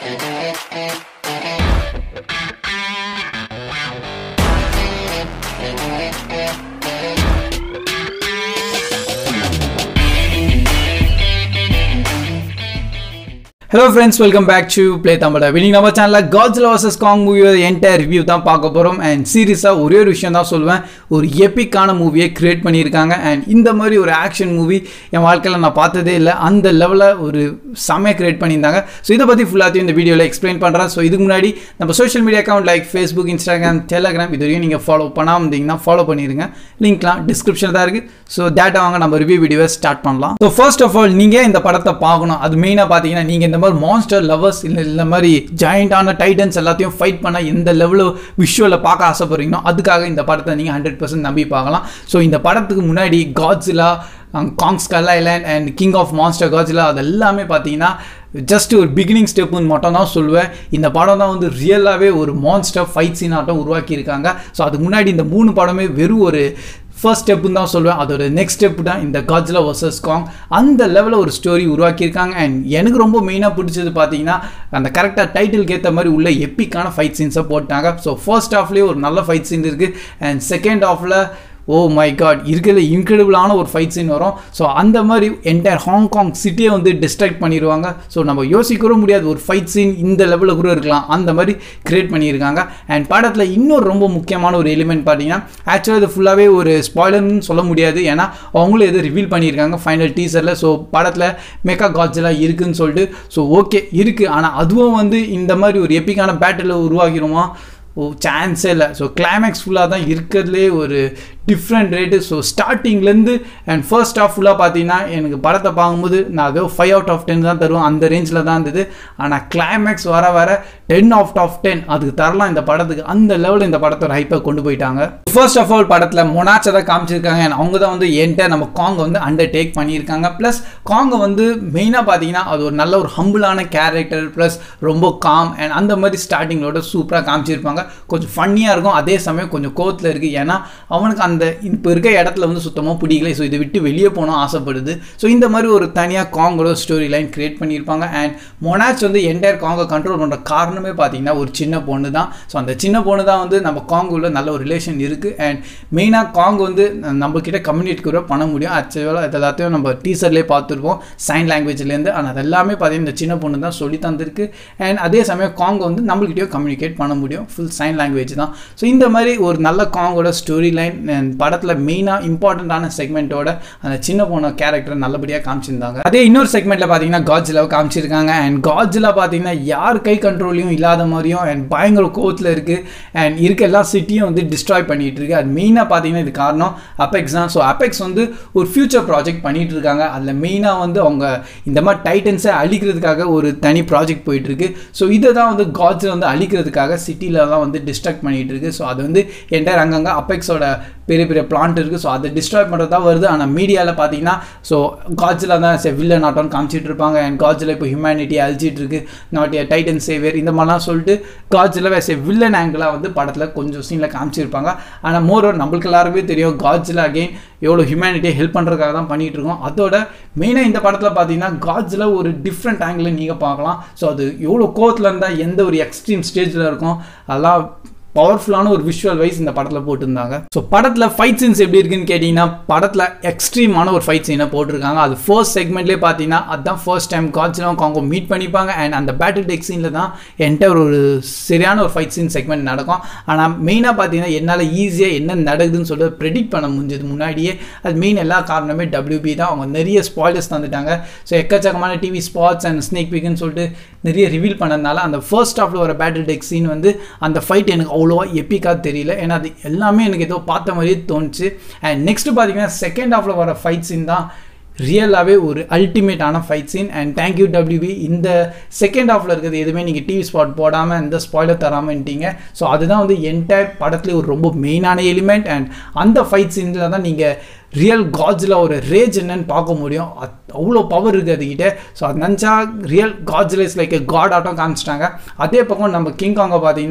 hello friends welcome back to play Tamil இன்னைக்கு நம்ம சேனலில் காட்ஸ்ல வர்சஸ் காங் மூவியோட என்டையர் ரிவ்யூ தான் பார்க்க போகிறோம் அண்ட் சீரியஸாக ஒரே ஒரு விஷயம் தான் சொல்லுவேன் ஒரு எப்பிக்கான மூவியை கிரியேட் பண்ணியிருக்காங்க அண்ட் இந்த மாதிரி ஒரு ஆக்ஷன் மூவி என் வாழ்க்கையில் நான் பார்த்ததே இல்லை அந்த லெவலில் ஒரு செம்மையாக கிரியேட் பண்ணியிருந்தாங்க ஸோ இதை பற்றி ஃபுல்லாத்தையும் இந்த வீடியோவில் எக்ஸ்பிளைன் பண்ணுறேன் ஸோ இதுக்கு முன்னாடி நம்ம social media account like Facebook Instagram Telegram இது வரையும் நீங்கள் ஃபாலோ பண்ணாமல் இருந்தீங்கன்னா ஃபாலோ பண்ணிடுங்க லிங்க்லாம் டிஸ்கிரிப்ஷன் தான் இருக்குது ஸோ டேட்டா வாங்க நம்ம ரிவ்யூ வீடியோவை ஸ்டார்ட் பண்ணலாம் ஸோ ஃபர்ஸ்ட் ஆஃப் ஆல் நீங்கள் இந்த படத்தை பார்க்கணும் அது மெயினாக பார்த்தீங்கன்னா நீங்கள் இந்த மாதிரி மான்ஸ்டர் லவர்ஸ் இல்லை இந்த மாதிரி ஜாயிண்டான டைட்டன்ஸ் எல்லாத்தையும் ஃபைட் பண்ண எந்த லெவலில் விஷுவலில் பார்க்க ஆசைப்படுறீங்களோ அதுக்காக இந்த படத்தை நீங்கள் ஹண்ட்ரட் பர்சன்ட் நம்பி பார்க்கலாம் ஸோ இந்த படத்துக்கு முன்னாடி Godzilla Kong Skull Island and King of Monster Godzilla அது எல்லாமே பார்த்தீங்கன்னா ஜஸ்ட் ஒரு பிகினிங் ஸ்டெப்புன்னு மட்டும் தான் சொல்லுவேன் இந்த படம் தான் வந்து ரியலாகவே ஒரு மான்ஸ்டர் ஃபைட் சீன் ஆட்டம் உருவாக்கியிருக்காங்க ஸோ அதுக்கு முன்னாடி இந்த மூணு படமே வெறும் ஒரு ஃபர்ஸ்ட் ஸ்டெப்புன்னு தான் சொல்லுவேன் அதோட நெக்ஸ்ட் ஸ்டெப் தான் இந்த காஜ்லா வர்சஸ் காங் அந்த லெவலில் ஒரு ஸ்டோரி உருவாக்கியிருக்காங்க அண்ட் எனக்கு ரொம்ப மெயினாக பிடிச்சது பார்த்தீங்கன்னா அந்த கரெக்டாக டைட்டிலுக்கு ஏற்ற மாதிரி உள்ள எப்பிக்கான ஃபைட் சீன்ஸை போட்டாங்க ஸோ ஃபர்ஸ்ட் ஹாஃப்லேயே ஒரு நல்ல ஃபைட் சீன் இருக்குது அண்ட் செகண்ட் ஹாஃபில் ஓ மை காட் இருக்கிறது இன்க்ரெடிபிளான ஒரு ஃபைட் சீன் வரும் ஸோ அந்த மாதிரி என்டையர் ஹாங்காங் சிட்டியை வந்து டிஸ்ட்ராக்ட் பண்ணிடுவாங்க ஸோ நம்ம யோசிக்கூட முடியாது ஒரு ஃபைட் சீன் இந்த லெவலில் கூட இருக்கலாம் அந்த மாதிரி கிரியேட் பண்ணியிருக்காங்க அண்ட் படத்தில் இன்னொரு ரொம்ப முக்கியமான ஒரு எலிமெண்ட் பார்த்தீங்கன்னா ஆக்சுவலாக இது ஃபுல்லாகவே ஒரு ஸ்பாய்லர்னு சொல்ல முடியாது ஏன்னா அவங்களும் எது ரிவீல் பண்ணியிருக்காங்க ஃபைனல் டீசரில் ஸோ படத்தில் மெக்கா காட்ஸ்லாம் இருக்குதுன்னு சொல்லிட்டு ஸோ ஓகே இருக்குது ஆனால் அதுவும் வந்து இந்த மாதிரி ஒரு எப்பிக்கான பேட்டில் உருவாகிருமா ஓ சான்ஸே இல்லை ஸோ கிளைமேக்ஸ் ஃபுல்லாக தான் இருக்கிறதுலே ஒரு டிஃப்ரெண்ட் ரேட்டு ஸோ ஸ்டார்டிங்லேருந்து அண்ட் ஃபர்ஸ்ட் ஆஃப் ஃபுல்லாக பார்த்தீங்கன்னா எனக்கு படத்தை பார்க்கும்போது நான் அதோ ஃபைவ் அவுட் ஆஃப் டென் தான் தருவேன் அந்த ரேஞ்சில் தான் இருந்தது ஆனால் கிளைமேக்ஸ் வர வர டென் அவுட் ஆஃப் டென் அதுக்கு தரலாம் இந்த படத்துக்கு அந்த லெவலில் இந்த படத்தோட ஹைப்பை கொண்டு போயிட்டாங்க ஃபர்ஸ்ட் ஆஃப் ஆல் படத்தில் மொனாச்சை தான் காமிச்சிருக்காங்க and அவங்க தான் வந்து என்கிட்ட நம்ம காங்கை வந்து அண்டர் டேக் பண்ணியிருக்காங்க ப்ளஸ் காங்கை வந்து மெயினாக பார்த்தீங்கன்னா அது ஒரு நல்ல ஒரு ஹம்பிளான கேரக்டர் ப்ளஸ் ரொம்ப காம் அண்ட் அந்த மாதிரி ஸ்டார்டிங்களோட சூப்பராக காமிச்சிருப்பாங்க கொஞ்சம் ஃபன்னியாக இருக்கும் அதே சமயம் கொஞ்சம் கோத்தில் இருக்குது ஏன்னா அவனுக்கு அந்த இப்போ இருக்க இடத்துல வந்து சுத்தமாக பிடிக்கல ஸோ இதை விட்டு வெளியே போகணும் ஆசைப்படுது ஸோ இந்த மாதிரி ஒரு தனியாக காங்கோட ஸ்டோரி லைன் கிரியேட் பண்ணியிருப்பாங்க அண்ட் மொனாச் வந்து என்டையர் காங்கை கண்ட்ரோல் பண்ணுற காரணமே பார்த்தீங்கன்னா ஒரு சின்ன பொண்ணு தான் ஸோ அந்த சின்ன பொண்ணு தான் வந்து நம்ம காங்குள்ள நல்ல ஒரு ரிலேஷன் இருக்குது அண்ட் மெயினாக காங் வந்து நம்ம கிட்ட கம்யூனிகேட் கூட பண்ண முடியும் ஆக்சுவலாக இது எல்லாத்தையும் நம்ம டீசர்லேயே பார்த்துருப்போம் சைன் லாங்குவேஜ்லேருந்து ஆனால் அது எல்லாமே பார்த்தீங்கன்னா இந்த சின்ன பொண்ணு தான் சொல்லி தந்திருக்கு அண்ட் அதே சமயம் காங் வந்து நம்மள்கிட்டயும் கம்யூனிகேட் பண்ண முடியும் ஃபுல் சைன் லாங்குவேஜ் தான் ஸோ இந்த மாதிரி ஒரு நல்ல காங்கோட ஸ்டோரி லைன் படத்தில் மெயினாக இம்பார்ட்டண்ட்டான செக்மெண்ட்டோட அந்த சின்ன பொண்ணு கேரக்டர் நல்லபடியாக காமிச்சிருந்தாங்க அதே இன்னொரு செக்மெண்ட்டில் பார்த்தீங்கன்னா காட்ஜிலாவை காமிச்சிருக்காங்க அண்ட் காட்ஜிலா பார்த்தீங்கன்னா யார் கை கண்ட்ரோலையும் இல்லாத மாதிரியும் அண்ட் பயங்கர கோவத்தில் இருக்குது அண்ட் இருக்க எல்லா சிட்டியும் வந்து டிஸ்ட்ராய் பண்ணிகிட்டு இருக்கு அது மெயினாக பார்த்தீங்கன்னா இது காரணம் அபெக்ஸ் தான் ஸோ அபெக்ஸ் வந்து ஒரு ஃபியூச்சர் ப்ராஜெக்ட் பண்ணிகிட்டு இருக்காங்க அதில் மெயினாக வந்து அவங்க இந்த மாதிரி டைட்டன்ஸை அழிக்கிறதுக்காக ஒரு தனி ப்ராஜெக்ட் போயிட்டு இருக்கு ஸோ இதை தான் வந்து காட்ஸை வந்து அழிக்கிறதுக்காக சிட்டிலலாம் வந்து டிஸ்ட்ராக்ட் பண்ணிகிட்டு இருக்கு ஸோ அது வந்து என்டையர் அங்கங்கே அபெக்ஸோட பெரிய பெரிய பிளான்ட் இருக்குது ஸோ அதை டிஸ்ட்ராய் பண்ணுறது தான் வருது ஆனால் மீடியாவில் பார்த்தீங்கன்னா ஸோ காட்ஸில் தான் சே வில்லன் ஆட்டோன்னு காமிச்சிட்டு இருப்பாங்க அண்ட் காட்ஸில் இப்போ ஹியூமனிட்டி அழிச்சிட்டு இருக்கு நாட் ஏ டைட்டன் சேவியர் இந்த மாதிரிலாம் சொல்லிட்டு காட்ஸில் வேஸ் வில்லன் ஆங்கிளாக வந்து படத்தில் கொஞ்சம் சீனில் காமிச்சிருப்பாங்க ஆனால் மோர் நம்மளுக்கு எல்லாருமே தெரியும் காட்ஸில் அகெயின் எவ்வளோ ஹியூமனிட்டியை ஹெல்ப் பண்ணுறதுக்காக தான் பண்ணிகிட்டு இருக்கோம் அதோட மெயினாக இந்த படத்தில் பார்த்தீங்கன்னா காட்ஸில் ஒரு டிஃப்ரெண்ட் ஆங்கிளில் நீங்கள் பார்க்கலாம் ஸோ அது எவ்வளோ கோத்தில் இருந்தால் எந்த ஒரு எக்ஸ்ட்ரீம் ஸ்டேஜில் இருக்கும் அதெல்லாம் பவர்ஃபுல்லான ஒரு விஷுவல் வைஸ் இந்த படத்தில் போட்டிருந்தாங்க ஸோ படத்தில் ஃபைட் சீன்ஸ் எப்படி இருக்குன்னு கேட்டிங்கன்னா படத்தில் எக்ஸ்ட்ரீமான ஒரு ஃபைட் சீனை போட்டிருக்காங்க அது ஃபர்ஸ்ட் செக்மெண்ட்லேயே பார்த்தீங்கன்னா அதுதான் ஃபர்ஸ்ட் டைம் காட்ஸ்லாம் காங்கோ மீட் பண்ணிப்பாங்க அண்ட் அந்த பேட்டில் டெக் சீனில் தான் என்கிட்ட ஒரு சரியான ஒரு ஃபைட் சீன் செக்மெண்ட் நடக்கும் ஆனால் மெயினாக பார்த்தீங்கன்னா என்னால் ஈஸியாக என்ன நடக்குதுன்னு சொல்லிட்டு ப்ரெடிக்ட் பண்ண முடிஞ்சது முன்னாடியே அது மெயின் எல்லா காரணமே டபிள்யூபி தான் அவங்க நிறைய ஸ்பாய்லர்ஸ் தந்துட்டாங்க ஸோ எக்கச்சக்கமான டிவி ஸ்பாட்ஸ் அண்ட் ஸ்னேக் பிக்னு சொல்லிட்டு நிறைய ரிவீல் பண்ணதுனால அந்த ஃபர்ஸ்ட் ஆஃபில் வர பேட்டில் டெக் சீன் வந்து அந்த ஃபைட் எனக்கு அவ்வளோவா எப்பிக்காக தெரியல ஏன்னா அது எல்லாமே எனக்கு ஏதோ பார்த்த மாதிரியே தோணுச்சு அண்ட் நெக்ஸ்ட் பார்த்தீங்கன்னா செகண்ட் ஹாஃபில் வர ஃபைட் சீன் தான் ரியலாகவே ஒரு அல்டிமேட்டான fight scene and thank you WB இந்த செகண்ட் ஹாஃபில் இருக்கிறது எதுவுமே நீங்கள் டிவி ஸ்பாட் போடாமல் இந்த ஸ்பாய்லர் தராமன்ட்டீங்க ஸோ அதுதான் வந்து என்டையர் படத்துலேயே ஒரு ரொம்ப மெயினான எலிமெண்ட் அண்ட் அந்த ஃபைட் சீன்ஸில் தான் நீங்கள் ரியல் காட்ஸில் ஒரு ரேஜ் என்னன்னு பார்க்க முடியும் அவ்வளோ பவர் இருக்குது அதுக்கிட்ட ஸோ அது நினச்சா real Godzilla is like god ஆட்டம் காமிச்சிட்டாங்க அதே பக்கம் நம்ம கிங் காங்கை பார்த்தீங்கன்னா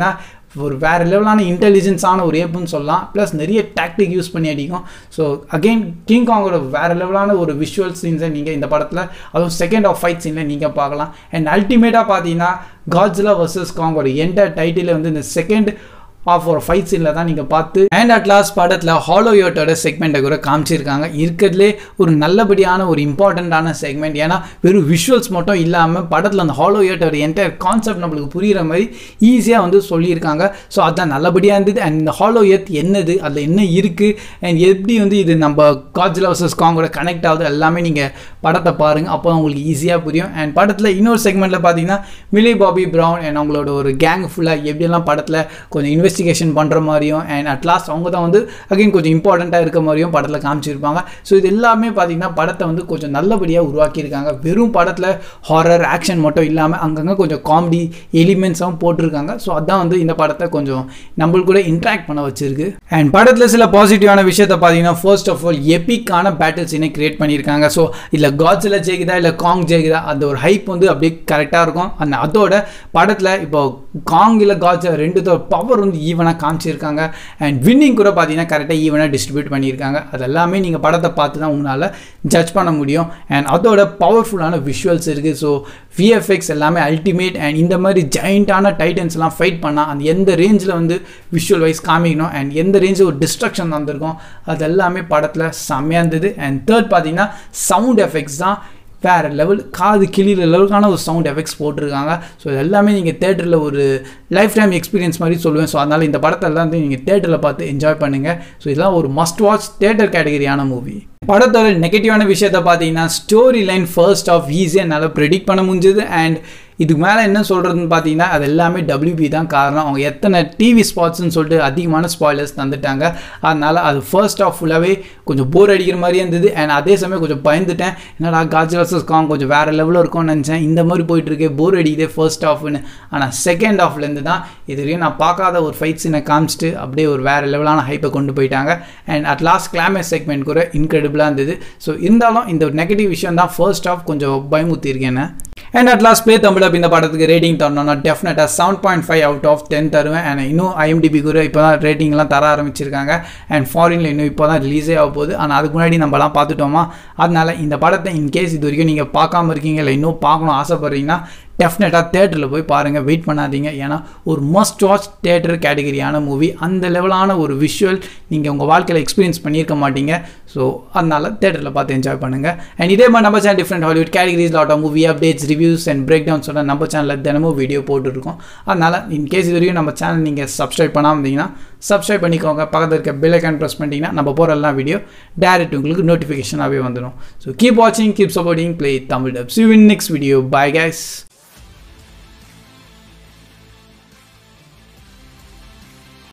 ஒரு வேறு லெவலான இன்டெலிஜென்ஸான ஒரு ஏப்புன்னு சொல்லலாம் ப்ளஸ் நிறைய டாக்டிக் யூஸ் பண்ணி அடிக்கும் ஸோ அகெயின் கிங் காங்கோட வேறு லெவலான ஒரு விஷுவல் சீன்ஸை நீங்கள் இந்த படத்தில் அதுவும் செகண்ட் ஆஃப் ஃபைட் சீனில் நீங்கள் பார்க்கலாம் அண்ட் அல்டிமேட்டாக பார்த்தீங்கன்னா காட்ஸிலா வர்சஸ் காங்கோட என்டர் டைட்டில் வந்து இந்த செகண்ட் ஆஃப் ஒரு ஃபைட் சீனில் தான் நீங்கள் பார்த்து அண்ட் அட் லாஸ்ட் படத்தில் ஹாலோயோட்டோட செக்மெண்ட்டை கூட காமிச்சிருக்காங்க இருக்கிறதுலே ஒரு நல்லபடியான ஒரு இம்பார்ட்டண்ட்டான செக்மெண்ட் ஏன்னா வெறும் விஷுவல்ஸ் மட்டும் இல்லாமல் படத்தில் அந்த ஹாலோயோட்டோட என்டையர் கான்செப்ட் நம்மளுக்கு புரிகிற மாதிரி ஈஸியாக வந்து சொல்லியிருக்காங்க ஸோ அதுதான் நல்லபடியாக இருந்தது அண்ட் இந்த ஹாலோயத் என்னது அதில் என்ன இருக்குது அண்ட் எப்படி வந்து இது நம்ம காஜில் வர்சஸ் காங்கோட கனெக்ட் ஆகுது எல்லாமே நீங்கள் படத்தை பாருங்கள் அப்போ உங்களுக்கு ஈஸியாக புரியும் அண்ட் படத்தில் இன்னொரு செக்மெண்ட்டில் பார்த்தீங்கன்னா மிலி பாபி ப்ரௌன் அண்ட் அவங்களோட ஒரு கேங் ஃபுல்லாக எப்படியெல்லாம் படத்தில் கொஞ்சம் இன்வெஸ்டிகேஷன் பண்ணுற மாதிரியும் அண்ட் அட் லாஸ்ட் அவங்க தான் வந்து அகைன் கொஞ்சம் இம்பார்ட்டண்ட்டாக இருக்க மாதிரியும் படத்தில் காமிச்சிருப்பாங்க ஸோ இது எல்லாமே பார்த்தீங்கன்னா படத்தை வந்து கொஞ்சம் நல்லபடியாக உருவாக்கியிருக்காங்க வெறும் படத்தில் ஹாரர் ஆக்ஷன் மட்டும் இல்லாமல் அங்கங்கே கொஞ்சம் காமெடி எலிமெண்ட்ஸும் போட்டிருக்காங்க ஸோ அதான் வந்து இந்த படத்தை கொஞ்சம் நம்மளுக்கு கூட இன்ட்ராக்ட் பண்ண வச்சிருக்கு அண்ட் படத்தில் சில பாசிட்டிவான விஷயத்த பார்த்தீங்கன்னா ஃபர்ஸ்ட் ஆஃப் ஆல் எபிக்கான பேட்டில் சீனை கிரியேட் பண்ணியிருக்காங்க ஸோ இல்லை காட்ஸில் ஜெயிக்குதா இல்லை காங் ஜெயிக்குதா அந்த ஒரு ஹைப் வந்து அப்படியே கரெக்டாக இருக்கும் அந்த அதோட படத்தில் இப்போ காங் இல்லை காட்ஸ் ரெண்டுத்தோட பவர் வந்து ஈவனாக காமிச்சிருக்காங்க அண்ட் வின்னிங் கூட பார்த்தீங்கன்னா கரெக்டாக ஈவனாக டிஸ்ட்ரிபியூட் பண்ணியிருக்காங்க அது எல்லாமே நீங்கள் படத்தை பார்த்து தான் உங்களால் ஜட்ஜ் பண்ண முடியும் அண்ட் அதோட பவர்ஃபுல்லான விஷுவல்ஸ் இருக்குது ஸோ விஎஃப்எக்ஸ் எல்லாமே அல்டிமேட் அண்ட் இந்த மாதிரி ஜெயிண்டான டைட்டன்ஸ்லாம் ஃபைட் பண்ணால் அந்த எந்த ரேஞ்சில் வந்து விஷுவல் வைஸ் காமிக்கணும் அண்ட் எந்த ரேஞ்சில் ஒரு டிஸ்ட்ரக்ஷன் வந்திருக்கும் அது எல்லாமே படத்தில் செம்மையாக இருந்தது அண்ட் தேர்ட் பார்த்தீங்கன்னா சவுண்ட் எஃபெக்ட்ஸ் தான் வேறு லெவல் காது கிளியிற லெவலுக்கான ஒரு சவுண்ட் எஃபெக்ட்ஸ் போட்டிருக்காங்க ஸோ இது எல்லாமே நீங்கள் தேட்டரில் ஒரு லைஃப் டைம் எக்ஸ்பீரியன்ஸ் மாதிரி சொல்லுவேன் ஸோ அதனால் இந்த படத்தை எல்லாம் நீங்கள் தேட்டரில் பார்த்து என்ஜாய் பண்ணுங்கள் ஸோ இதெல்லாம் ஒரு மஸ்ட் வாட்ச் தேட்டர் கேட்டகரியான மூவி படத்தோட நெகட்டிவான விஷயத்தை பார்த்தீங்கன்னா ஸ்டோரி லைன் ஃபர்ஸ்ட் ஆஃப் ஈஸியாக என்னால் ப்ரெடிக்ட் பண்ண முடிஞ்சது அண்ட் இதுக்கு மேலே என்ன சொல்கிறதுன்னு பார்த்தீங்கன்னா அது எல்லாமே டபிள்யூபி தான் காரணம் அவங்க எத்தனை டிவி ஸ்பாட்ஸ்னு சொல்லிட்டு அதிகமான ஸ்பாய்லர்ஸ் தந்துட்டாங்க அதனால் அது ஃபர்ஸ்ட் ஆஃப் ஃபுல்லாகவே கொஞ்சம் போர் அடிக்கிற மாதிரியே இருந்தது அண்ட் அதே சமயம் கொஞ்சம் பயந்துட்டேன் என்னடா காஜ் வர்சஸ் காங் கொஞ்சம் வேறு லெவலில் இருக்கும்னு நினச்சேன் இந்த மாதிரி போயிட்டுருக்கே போர் அடிக்குதே ஃபர்ஸ்ட் ஆஃப்னு ஆனால் செகண்ட் ஆஃப்லேருந்து தான் இது வரையும் நான் பார்க்காத ஒரு ஃபைட் சீனை காமிச்சிட்டு அப்படியே ஒரு வேறு லெவலான ஹைப்பை கொண்டு போயிட்டாங்க and at last climax segment கூட இன்க்ரெடிபிளாக இருந்தது ஸோ இருந்தாலும் இந்த ஒரு நெகட்டிவ் விஷயம் தான் ஃபர்ஸ்ட் ஆஃப் கொஞ்சம் பயமுத்திருக்கேன் and at last play Tamil அப்படி இந்த படத்துக்கு ரேட்டிங் தரணும்னா டெஃபினட்டாக seven point five out of ten தருவேன் அண்ட் இன்னும் ஐஎம்டிபி கூட இப்போ தான் ரேட்டிங்லாம் தர ஆரம்பிச்சிருக்காங்க அண்ட் ஃபாரினில் இன்னும் இப்போ தான் ரிலீஸே ஆக போகுது ஆனால் அதுக்கு முன்னாடி நம்மலாம் பார்த்துட்டோமா அதனால் இந்த படத்தை இன்கேஸ் இது வரைக்கும் நீங்கள் பார்க்காம இருக்கீங்க இல்லை இன்னும் பார்க்கணும் ஆசைப்பட்றீங்கன்னா டெஃபினட்டாக தேட்டரில் போய் பாருங்கள் வெயிட் பண்ணாதீங்க ஏன்னா ஒரு மஸ்ட் வாட்ச் தேட்டர் கேட்டகரியான மூவி அந்த லெவலான ஒரு விஷுவல் நீங்கள் உங்கள் வாழ்க்கையில் எக்ஸ்பீரியன்ஸ் பண்ணியிருக்க மாட்டீங்க ஸோ அதனால் தேட்டரில் பார்த்து என்ஜாய் பண்ணுங்கள் அண்ட் இதே மாதிரி நம்ம channel different Hollywood categories lot of movie updates reviews and break டவுன்ஸோட நம்ம சேனலில் தினமும் வீடியோ போட்டுருக்கோம் அதனால் இன்கேஸ் இது வரையும் நம்ம சேனல் நீங்கள் சப்ஸ்கிரைப் பண்ணாமல் இருந்தீங்கன்னா சப்ஸ்கிரைப் பண்ணிக்கோங்க பக்கத்தில் இருக்க பெல் ஐக்கான் ப்ரெஸ் பண்ணிட்டீங்கன்னா நம்ம போகிற எல்லா வீடியோ டேரக்ட் உங்களுக்கு நோட்டிஃபிகேஷனாகவே வந்துடும் ஸோ கீப் வாட்சிங் keep supporting play Tamil dubs you in next video bye guys